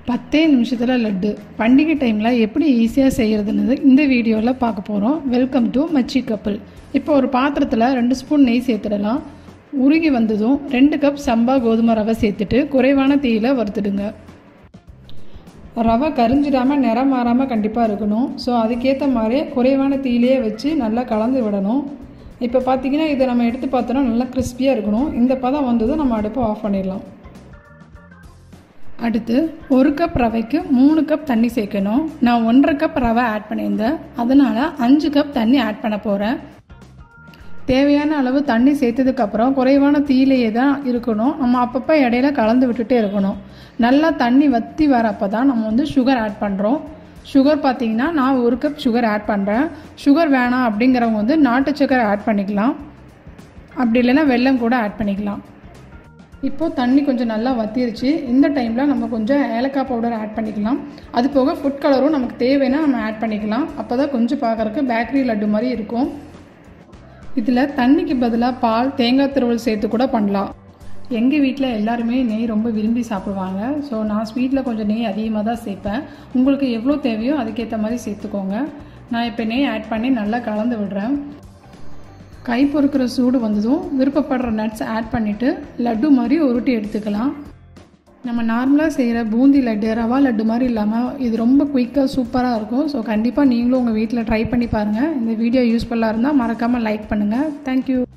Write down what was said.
பத்தே நிமிஷத்தில் லட்டு பண்டிகை டைமில் எப்படி ஈஸியாக செய்கிறதுன்னு இந்த வீடியோவில் பார்க்க போகிறோம் வெல்கம் டு மச்சி கப்பல் இப்போ ஒரு பாத்திரத்தில் ரெண்டு ஸ்பூன் நெய் சேர்த்துடலாம் உருகி வந்ததும் ரெண்டு கப் சம்பா கோதுமை ரவை சேர்த்துட்டு குறைவான தீயில வறுத்துடுங்க ரவை கரிஞ்சிடாமல் நிறம் மாறாமல் கண்டிப்பாக இருக்கணும் ஸோ அதுக்கேற்ற மாதிரி குறைவான தீயிலே வச்சு நல்லா கலந்து விடணும் இப்போ பார்த்தீங்கன்னா இதை நம்ம எடுத்து பார்த்தோன்னா நல்லா கிறிஸ்பியாக இருக்கணும் இந்த பதம் வந்ததும் நம்ம அடுப்பை ஆஃப் பண்ணிடலாம் அடுத்து ஒரு கப் ரவைக்கு மூணு கப் தண்ணி சேர்க்கணும் நான் ஒன்றரை கப் ரவை ஆட் பண்ணியிருந்தேன் அதனால் அஞ்சு கப் தண்ணி ஆட் பண்ண போகிறேன் தேவையான அளவு தண்ணி சேர்த்ததுக்கப்புறம் குறைவான தீயிலேயே தான் இருக்கணும் நம்ம அப்பப்போ இடையில கலந்து விட்டுட்டே இருக்கணும் நல்லா தண்ணி வற்றி வரப்போ தான் நம்ம வந்து சுகர் ஆட் பண்ணுறோம் சுகர் பார்த்தீங்கன்னா நான் ஒரு கப் சுகர் ஆட் பண்ணுறேன் சுகர் வேணாம் அப்படிங்கிறவங்க வந்து நாட்டு சக்கரை ஆட் பண்ணிக்கலாம் அப்படி இல்லைன்னா வெல்லம் கூட ஆட் பண்ணிக்கலாம் இப்போது தண்ணி கொஞ்சம் நல்லா வத்திருச்சு இந்த டைமில் நம்ம கொஞ்சம் ஏலக்காய் பவுடர் ஆட் பண்ணிக்கலாம் அது போக ஃபுட் கலரும் நமக்கு தேவைன்னா நம்ம ஆட் பண்ணிக்கலாம் அப்போ தான் கொஞ்சம் பார்க்குறக்கு பேக்கரி லட்டு மாதிரி இருக்கும் இதில் தண்ணிக்கு பதிலாக பால் தேங்காய் திருவல் சேர்த்து கூட பண்ணலாம் எங்கள் வீட்டில் எல்லாருமே நெய் ரொம்ப விரும்பி சாப்பிடுவாங்க ஸோ நான் ஸ்வீட்டில் கொஞ்சம் நெய் அதிகமாக தான் சேர்ப்பேன் உங்களுக்கு எவ்வளோ தேவையோ அதுக்கேற்ற மாதிரி சேர்த்துக்கோங்க நான் இப்போ நெய் ஆட் பண்ணி நல்லா கலந்து விடுறேன் கை பொறுக்கிற சூடு வந்ததும் விருப்பப்படுற நட்ஸ் ஆட் பண்ணிவிட்டு லட்டு மாதிரி உருட்டி எடுத்துக்கலாம் நம்ம நார்மலாக செய்கிற பூந்தி லட்டு ரவா லட்டு மாதிரி இல்லாமல் இது ரொம்ப குயிக்காக சூப்பராக இருக்கும் ஸோ கண்டிப்பாக நீங்களும் உங்கள் வீட்டில் ட்ரை பண்ணி பாருங்கள் இந்த வீடியோ யூஸ்ஃபுல்லாக இருந்தால் மறக்காமல் லைக் பண்ணுங்கள் தேங்க்யூ